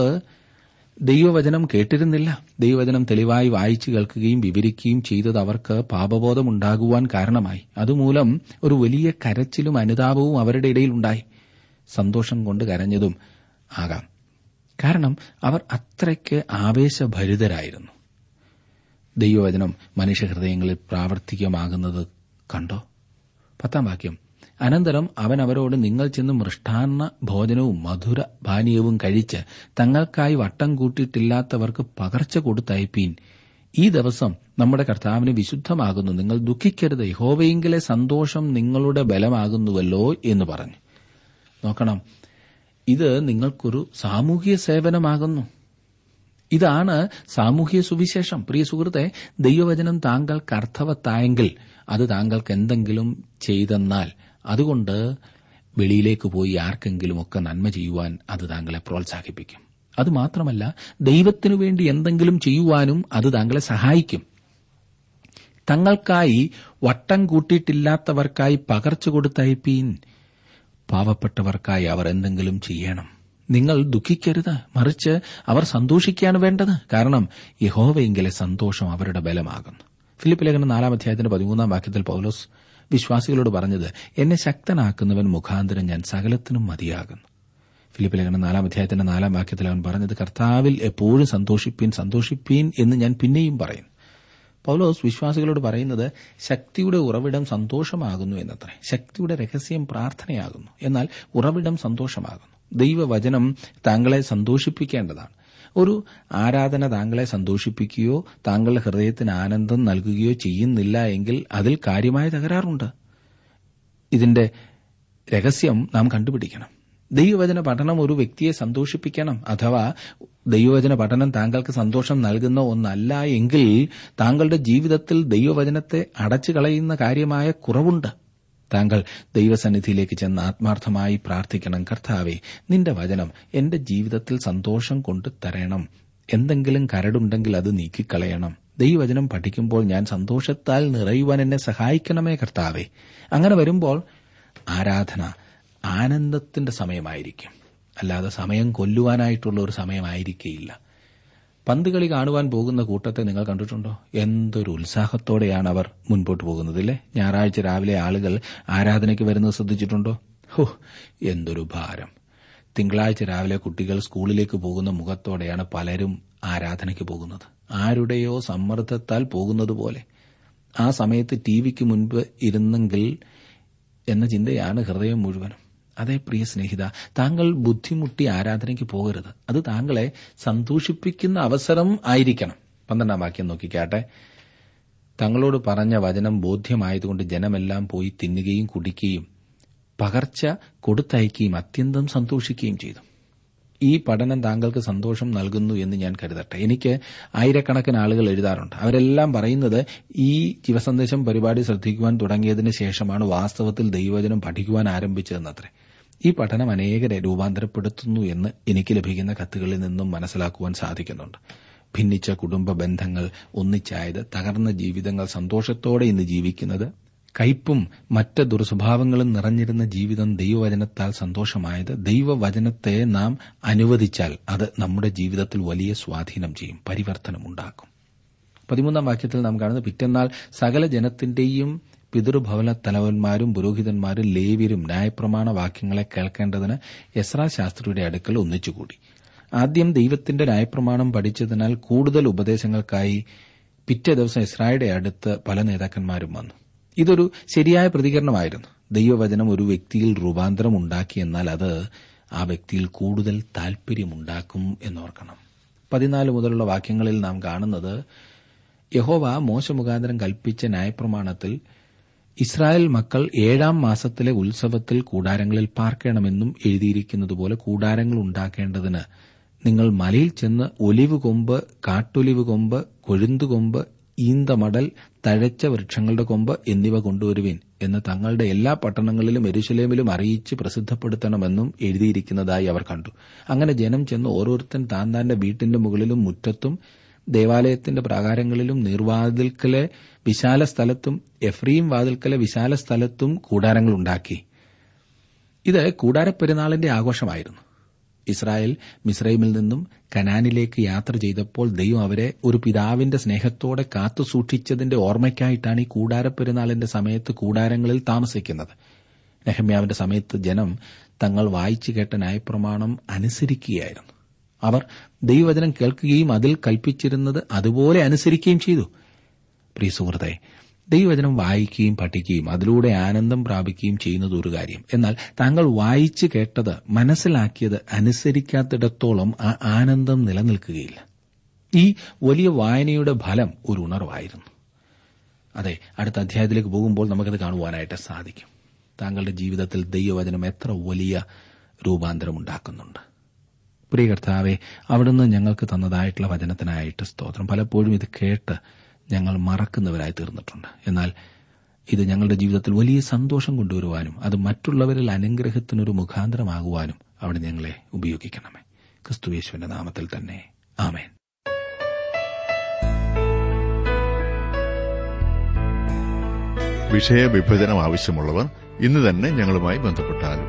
ദൈവവചനം കേട്ടിരുന്നില്ല ദൈവവചനം തെളിവായി വായിച്ചു കേൾക്കുകയും വിവരിക്കുകയും ചെയ്തത് അവർക്ക് പാപബോധമുണ്ടാകുവാൻ കാരണമായി അതുമൂലം ഒരു വലിയ കരച്ചിലും അനുതാപവും അവരുടെ ഇടയിലുണ്ടായി സന്തോഷം കൊണ്ട് കരഞ്ഞതും ആകാം കാരണം അവർ അത്രയ്ക്ക് ആവേശഭരിതരായിരുന്നു ദൈവവചനം മനുഷ്യഹൃദയങ്ങളിൽ പ്രാവർത്തികമാകുന്നത് കണ്ടോ പത്താം വാക്യം അനന്തരം അവൻ അവരോട് നിങ്ങൾ ചെന്ന് മൃഷ്ടാന്ന ഭോജനവും മധുര പാനീയവും കഴിച്ച് തങ്ങൾക്കായി വട്ടം കൂട്ടിയിട്ടില്ലാത്തവർക്ക് പകർച്ച കൊടുത്തയപ്പീൻ ഈ ദിവസം നമ്മുടെ കർത്താവിന് വിശുദ്ധമാകുന്നു നിങ്ങൾ ദുഃഖിക്കരുത് യഹോവയെങ്കിലെ സന്തോഷം നിങ്ങളുടെ ബലമാകുന്നുവല്ലോ എന്ന് പറഞ്ഞു നോക്കണം ഇത് നിങ്ങൾക്കൊരു സാമൂഹിക സേവനമാകുന്നു ഇതാണ് സാമൂഹ്യ സുവിശേഷം പ്രിയ സുഹൃത്തെ ദൈവവചനം താങ്കൾക്ക് അർത്ഥവത്തായെങ്കിൽ അത് താങ്കൾക്ക് എന്തെങ്കിലും ചെയ്തെന്നാൽ അതുകൊണ്ട് വെളിയിലേക്ക് പോയി ആർക്കെങ്കിലുമൊക്കെ നന്മ ചെയ്യുവാൻ അത് താങ്കളെ പ്രോത്സാഹിപ്പിക്കും അതുമാത്രമല്ല ദൈവത്തിനു വേണ്ടി എന്തെങ്കിലും ചെയ്യുവാനും അത് താങ്കളെ സഹായിക്കും തങ്ങൾക്കായി വട്ടം കൂട്ടിയിട്ടില്ലാത്തവർക്കായി പകർച്ചു കൊടുത്തയപ്പീൻ പാവപ്പെട്ടവർക്കായി അവർ എന്തെങ്കിലും ചെയ്യണം നിങ്ങൾ ദുഃഖിക്കരുത് മറിച്ച് അവർ സന്തോഷിക്കുകയാണ് വേണ്ടത് കാരണം യഹോവയെങ്കിലെ സന്തോഷം അവരുടെ ബലമാകുന്നു ഫിലിപ്പ് ലേഖനം നാലാം അധ്യായത്തിന്റെ പതിമൂന്നാം വാക്യത്തിൽ പൌലോസ് വിശ്വാസികളോട് പറഞ്ഞത് എന്നെ ശക്തനാക്കുന്നവൻ മുഖാന്തരം ഞാൻ സകലത്തിനും മതിയാകുന്നു ഫിലിപ്പ് ലേഖനം നാലാം അധ്യായത്തിന്റെ നാലാം വാക്യത്തിൽ അവൻ പറഞ്ഞത് കർത്താവിൽ എപ്പോഴും സന്തോഷിപ്പീൻ സന്തോഷിപ്പീൻ എന്ന് ഞാൻ പിന്നെയും പറയും പൌലോസ് വിശ്വാസികളോട് പറയുന്നത് ശക്തിയുടെ ഉറവിടം സന്തോഷമാകുന്നു എന്നത്രേ ശക്തിയുടെ രഹസ്യം പ്രാർത്ഥനയാകുന്നു എന്നാൽ ഉറവിടം സന്തോഷമാകുന്നു ദൈവവചനം താങ്കളെ സന്തോഷിപ്പിക്കേണ്ടതാണ് ഒരു ആരാധന താങ്കളെ സന്തോഷിപ്പിക്കുകയോ താങ്കളുടെ ഹൃദയത്തിന് ആനന്ദം നൽകുകയോ ചെയ്യുന്നില്ല എങ്കിൽ അതിൽ കാര്യമായ തകരാറുണ്ട് ഇതിന്റെ രഹസ്യം നാം കണ്ടുപിടിക്കണം ദൈവവചന പഠനം ഒരു വ്യക്തിയെ സന്തോഷിപ്പിക്കണം അഥവാ ദൈവവചന പഠനം താങ്കൾക്ക് സന്തോഷം നൽകുന്ന ഒന്നല്ല എങ്കിൽ താങ്കളുടെ ജീവിതത്തിൽ ദൈവവചനത്തെ അടച്ചു കളയുന്ന കാര്യമായ കുറവുണ്ട് താങ്കൾ ദൈവസന്നിധിയിലേക്ക് ചെന്ന് ആത്മാർത്ഥമായി പ്രാർത്ഥിക്കണം കർത്താവെ നിന്റെ വചനം എന്റെ ജീവിതത്തിൽ സന്തോഷം കൊണ്ട് തരണം എന്തെങ്കിലും കരടുണ്ടെങ്കിൽ അത് നീക്കിക്കളയണം ദൈവവചനം പഠിക്കുമ്പോൾ ഞാൻ സന്തോഷത്താൽ നിറയുവാൻ എന്നെ സഹായിക്കണമേ കർത്താവെ അങ്ങനെ വരുമ്പോൾ ആരാധന ആനന്ദത്തിന്റെ സമയമായിരിക്കും അല്ലാതെ സമയം കൊല്ലുവാനായിട്ടുള്ള ഒരു സമയമായിരിക്കേയില്ല പന്ത് കളി കാണുവാൻ പോകുന്ന കൂട്ടത്തെ നിങ്ങൾ കണ്ടിട്ടുണ്ടോ എന്തൊരു ഉത്സാഹത്തോടെയാണ് അവർ മുൻപോട്ട് പോകുന്നതില്ലേ ഞായറാഴ്ച രാവിലെ ആളുകൾ ആരാധനയ്ക്ക് വരുന്നത് ശ്രദ്ധിച്ചിട്ടുണ്ടോ ഹോ എന്തൊരു ഭാരം തിങ്കളാഴ്ച രാവിലെ കുട്ടികൾ സ്കൂളിലേക്ക് പോകുന്ന മുഖത്തോടെയാണ് പലരും ആരാധനയ്ക്ക് പോകുന്നത് ആരുടെയോ സമ്മർദ്ദത്താൽ പോകുന്നത് പോലെ ആ സമയത്ത് ടിവിക്ക് മുൻപ് ഇരുന്നെങ്കിൽ എന്ന ചിന്തയാണ് ഹൃദയം മുഴുവനും അതേ പ്രിയ സ്നേഹിത താങ്കൾ ബുദ്ധിമുട്ടി ആരാധനയ്ക്ക് പോകരുത് അത് താങ്കളെ സന്തോഷിപ്പിക്കുന്ന അവസരം ആയിരിക്കണം പന്ത്രണ്ടാം വാക്യം നോക്കിക്കാട്ടെ തങ്ങളോട് പറഞ്ഞ വചനം ബോധ്യമായതുകൊണ്ട് ജനമെല്ലാം പോയി തിന്നുകയും കുടിക്കുകയും പകർച്ച കൊടുത്തയക്കുകയും അത്യന്തം സന്തോഷിക്കുകയും ചെയ്തു ഈ പഠനം താങ്കൾക്ക് സന്തോഷം നൽകുന്നു എന്ന് ഞാൻ കരുതട്ടെ എനിക്ക് ആയിരക്കണക്കിന് ആളുകൾ എഴുതാറുണ്ട് അവരെല്ലാം പറയുന്നത് ഈ ജീവസന്ദേശം പരിപാടി ശ്രദ്ധിക്കുവാൻ തുടങ്ങിയതിന് ശേഷമാണ് വാസ്തവത്തിൽ ദൈവവചനം പഠിക്കുവാൻ ആരംഭിച്ചതെന്നത്രേ ഈ പഠനം അനേകരെ രൂപാന്തരപ്പെടുത്തുന്നു എന്ന് എനിക്ക് ലഭിക്കുന്ന കത്തുകളിൽ നിന്നും മനസ്സിലാക്കുവാൻ സാധിക്കുന്നുണ്ട് ഭിന്നിച്ച കുടുംബ ബന്ധങ്ങൾ ഒന്നിച്ചായത് തകർന്ന ജീവിതങ്ങൾ സന്തോഷത്തോടെ ഇന്ന് ജീവിക്കുന്നത് കയ്പും മറ്റ് ദുർസ്വഭാവങ്ങളും നിറഞ്ഞിരുന്ന ജീവിതം ദൈവവചനത്താൽ സന്തോഷമായത് ദൈവവചനത്തെ നാം അനുവദിച്ചാൽ അത് നമ്മുടെ ജീവിതത്തിൽ വലിയ സ്വാധീനം ചെയ്യും പരിവർത്തനമുണ്ടാക്കും പതിമൂന്നാം വാക്യത്തിൽ നാം കാണുന്നത് പിറ്റന്നാൾ സകല ജനത്തിന്റെയും പിതൃഭവന തലവന്മാരും പുരോഹിതന്മാരും ലേവ്യരും ന്യായപ്രമാണ വാക്യങ്ങളെ കേൾക്കേണ്ടതിന് യസ്രാ ശാസ്ത്രിയുടെ അടുക്കൽ ഒന്നിച്ചുകൂടി ആദ്യം ദൈവത്തിന്റെ ന്യായപ്രമാണം പഠിച്ചതിനാൽ കൂടുതൽ ഉപദേശങ്ങൾക്കായി പിറ്റേ ദിവസം ഇസ്രായേലിന്റെ അടുത്ത് പല നേതാക്കന്മാരും വന്നു ഇതൊരു ശരിയായ പ്രതികരണമായിരുന്നു ദൈവവചനം ഒരു വ്യക്തിയിൽ രൂപാന്തരം ഉണ്ടാക്കിയെന്നാൽ അത് ആ വ്യക്തിയിൽ കൂടുതൽ താൽപര്യമുണ്ടാക്കും എന്നോർക്കണം പതിനാല് മുതലുള്ള വാക്യങ്ങളിൽ നാം കാണുന്നത് യഹോവ മോശമുഖാന്തരം കൽപ്പിച്ച ന്യായപ്രമാണത്തിൽ ഇസ്രായേൽ മക്കൾ ഏഴാം മാസത്തിലെ ഉത്സവത്തിൽ കൂടാരങ്ങളിൽ പാർക്കണമെന്നും എഴുതിയിരിക്കുന്നതുപോലെ കൂടാരങ്ങൾ ഉണ്ടാക്കേണ്ടതിന് നിങ്ങൾ മലയിൽ ചെന്ന് ഒലിവ് കൊമ്പ് കാട്ടൊലിവ് കൊമ്പ് കൊഴുന്തുകൊമ്പ് ഈന്തമടൽ തഴച്ച വൃക്ഷങ്ങളുടെ കൊമ്പ് എന്നിവ കൊണ്ടുവരുവിൻ എന്ന് തങ്ങളുടെ എല്ലാ പട്ടണങ്ങളിലും എരുശലേമിലും അറിയിച്ച് പ്രസിദ്ധപ്പെടുത്തണമെന്നും എഴുതിയിരിക്കുന്നതായി അവർ കണ്ടു അങ്ങനെ ജനം ചെന്ന് ഓരോരുത്തൻ താൻ താന്റെ വീട്ടിന്റെ മുകളിലും മുറ്റത്തും ദേവാലയത്തിന്റെ പ്രാകാരങ്ങളിലും നീർവാതിൽക്കലെ വിശാല സ്ഥലത്തും എഫ്രീം വാതിൽക്കലെ വിശാല സ്ഥലത്തും കൂടാരങ്ങൾ ഉണ്ടാക്കി ഇത് കൂടാരപ്പെരുന്നാളിന്റെ ആഘോഷമായിരുന്നു ഇസ്രായേൽ മിസ്രൈമിൽ നിന്നും കനാനിലേക്ക് യാത്ര ചെയ്തപ്പോൾ ദൈവം അവരെ ഒരു പിതാവിന്റെ സ്നേഹത്തോടെ കാത്തുസൂക്ഷിച്ചതിന്റെ ഓർമ്മയ്ക്കായിട്ടാണ് ഈ കൂടാരപ്പെരുന്നാളിന്റെ സമയത്ത് കൂടാരങ്ങളിൽ താമസിക്കുന്നത് നെഹമ്യാവിന്റെ സമയത്ത് ജനം തങ്ങൾ വായിച്ചു കേട്ട ന്യായപ്രമാണം അനുസരിക്കുകയായിരുന്നു അവർ ദൈവവചനം കേൾക്കുകയും അതിൽ കൽപ്പിച്ചിരുന്നത് അതുപോലെ അനുസരിക്കുകയും ചെയ്തു പ്രിയ സുഹൃത്തെ ദൈവവചനം വായിക്കുകയും പഠിക്കുകയും അതിലൂടെ ആനന്ദം പ്രാപിക്കുകയും ചെയ്യുന്നത് ഒരു കാര്യം എന്നാൽ താങ്കൾ വായിച്ചു കേട്ടത് മനസ്സിലാക്കിയത് അനുസരിക്കാത്തിടത്തോളം ആ ആനന്ദം നിലനിൽക്കുകയില്ല ഈ വലിയ വായനയുടെ ഫലം ഒരു ഉണർവായിരുന്നു അതെ അടുത്ത അധ്യായത്തിലേക്ക് പോകുമ്പോൾ നമുക്കത് കാണുവാനായിട്ട് സാധിക്കും താങ്കളുടെ ജീവിതത്തിൽ ദൈവവചനം എത്ര വലിയ രൂപാന്തരമുണ്ടാക്കുന്നുണ്ട് പ്രിയ കർത്താവെ അവിടുന്ന് ഞങ്ങൾക്ക് തന്നതായിട്ടുള്ള വചനത്തിനായിട്ട് സ്തോത്രം പലപ്പോഴും ഇത് കേട്ട് ഞങ്ങൾ മറക്കുന്നവരായി തീർന്നിട്ടുണ്ട് എന്നാൽ ഇത് ഞങ്ങളുടെ ജീവിതത്തിൽ വലിയ സന്തോഷം കൊണ്ടുവരുവാനും അത് മറ്റുള്ളവരിൽ അനുഗ്രഹത്തിനൊരു മുഖാന്തരമാകുവാനും അവിടെ ഞങ്ങളെ ഉപയോഗിക്കണമേ ക്രിസ്തുയേശുവിന്റെ നാമത്തിൽ തന്നെ ആമേൻ വിഷയവിഭജനം ആവശ്യമുള്ളവർ ഇന്ന് തന്നെ ഞങ്ങളുമായി ബന്ധപ്പെട്ടാലും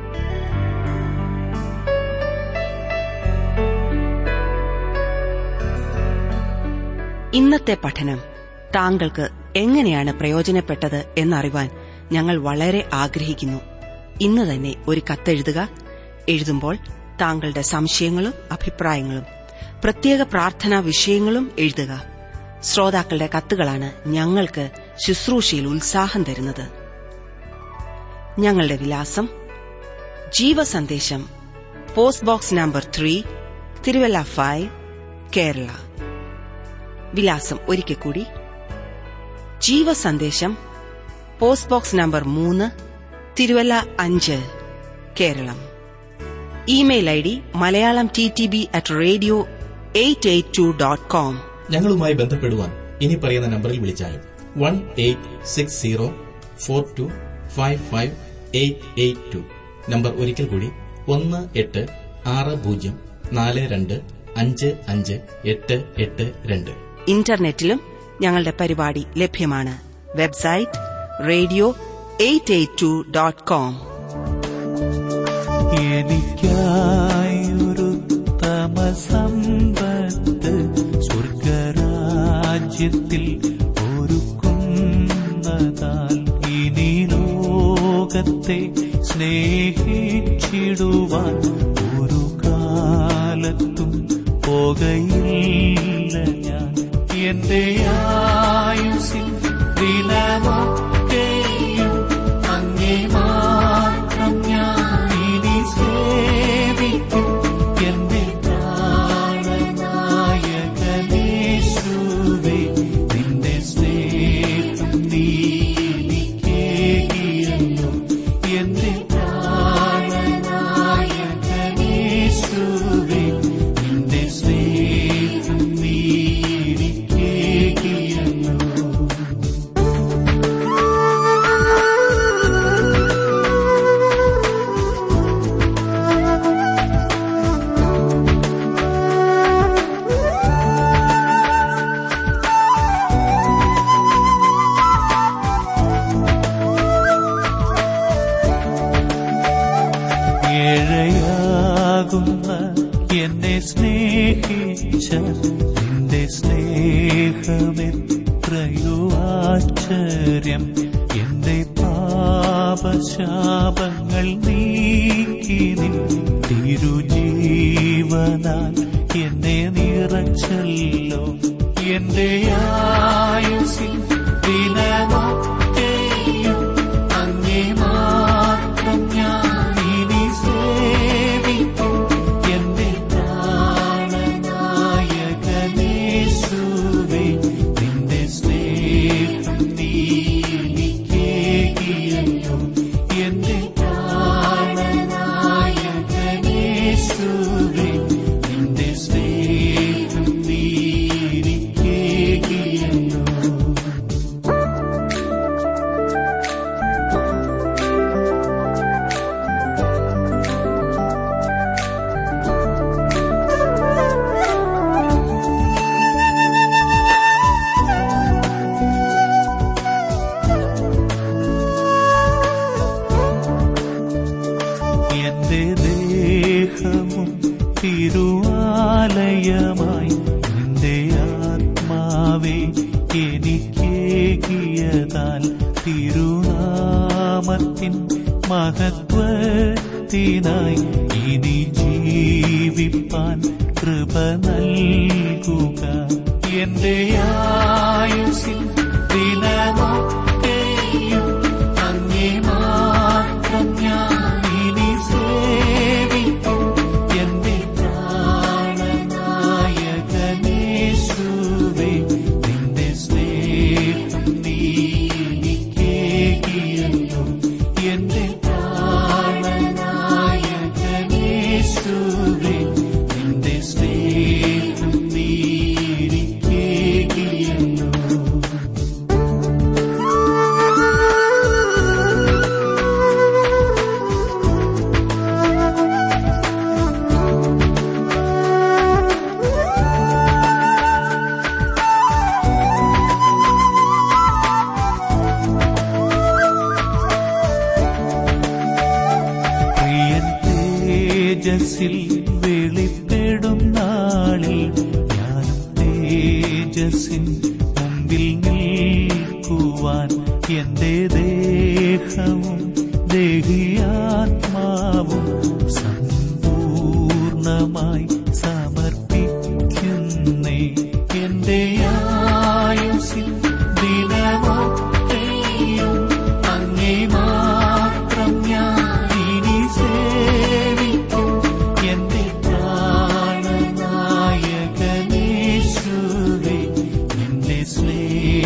ഇന്നത്തെ പഠനം താങ്കൾക്ക് എങ്ങനെയാണ് പ്രയോജനപ്പെട്ടത് എന്നറിവാൻ ഞങ്ങൾ വളരെ ആഗ്രഹിക്കുന്നു ഇന്ന് തന്നെ ഒരു കത്തെഴുതുക എഴുതുമ്പോൾ താങ്കളുടെ സംശയങ്ങളും അഭിപ്രായങ്ങളും പ്രത്യേക പ്രാർത്ഥനാ വിഷയങ്ങളും എഴുതുക ശ്രോതാക്കളുടെ കത്തുകളാണ് ഞങ്ങൾക്ക് ശുശ്രൂഷയിൽ ഉത്സാഹം തരുന്നത് ഞങ്ങളുടെ വിലാസം Jeevasandesham post box number three Thiruvalla five Kerala വിലാസം ഒരിക്കൽ കൂടി ജീവസന്ദേശം പോസ്റ്റ് ബോക്സ് നമ്പർ മൂന്ന് തിരുവല്ല അഞ്ച് Keralam email I D Malayalam T T B at radio eight eight two dot com ഞങ്ങളുമായി ബന്ധപ്പെടുവാൻ ഇനി പറയുന്ന നമ്പറിൽ വിളിച്ചാലും one eight six zero four two five five eight eight two number ഒരിക്കൽ കൂടി ഒന്ന് എട്ട് ആറ് പൂജ്യം നാല് രണ്ട് അഞ്ച് അഞ്ച് എട്ട് എട്ട് രണ്ട് ഇന്റർനെറ്റിലും ഞങ്ങളുടെ പരിപാടി ലഭ്യമാണ് website radio eight eight two dot com എനിക്കായൊരു തമസമ്പത്ത് സ്വർഗരാജ്യത്തിൽ ഒരുക്കുന്നതാൽ ഇനി ലോകത്തെ സ്നേഹിച്ചിടുവാൻ ഒരു കാലത്തും പോകയില്ല ഞാൻ എന്റെ ആയുസിൽ ദിനമൊക്കെയും അങ്ങേ മാത്രം ഞാൻ ഇനി സേവിക്കും എന്റെ പ്രാണനായകനേശുവേ നിന്റെ സ്നേഹം നീ എനിക്കേകിയല്ലോ എന്റെ പ്രാണനായകനേശുവേ നിന്റെ സ്നേഹം നീ എനിക്കേകിയല്ലോ ഏഴയാകുന്ന എന്നെ സ്നേഹിച്ച നിന്റെ സ്നേഹമെത്രയോ ആശ്ചര്യം എന്റെ പാപശാപങ്ങൾ നീക്കി നിൻ തിരുജീവനാൽ എന്നെ നിറച്ചല്ലോ എന്റെ ആയുസിൽ ദിനമൊക്കെയും അങ്ങേ മാത്രം ഞാൻ ഇനി സേവിക്കും എന്റെ പ്രാണനായകനേശുവേ നിന്റെ സ്നേഹം നീ എനിക്കേകിയല്ലോ എന്റെ പ്രാണനായകനേശുവേ നിന്റെ സ്നേഹം നീ എനിക്കേകിയല്ലോ എന്റെ ദേഹവും തിരുവാലയമായി നിന്റെ ആത്മാവേ എനിക്കേകിയതാൽ തിരുനാമത്തിൻ മഹത്വത്തിനായി ഇനി ജീവിപ്പാൻ കൃപ നൽകുക എന്റെ ആയുസിൽ ദിനമൊക്കെയും അങ്ങേ മാത്രം ഞാൻ ഇനി സേവിക്കും എന്റെ പ്രാണനായകനേശുവേ നിന്റെ സ്നേഹം നീ എനിക്കേകിയല്ലോ എന്റെ പ്രാണനായകനേശുവേ നിന്റെ സ്നേഹം നീ എനിക്കേകിയല്ലോ പ്രിയൻ തേജസ്സിൽ വെളിപ്പെടും നാളിൽ ഞാനും തേജസ്സിൻ മുമ്പിൽ നിൽക്കുവാൻ എന്റെ ദേഹവും ദേഹിയാത്മാവും സമ്പൂർണമായി സമർപ്പിക്കുന്നേ എന്റെ ആയുസിൽ ദിനമൊക്കെയും അങ്ങേ മാത്രം ഞാൻ ഇനി സേവിക്കും സ്നേഹമേ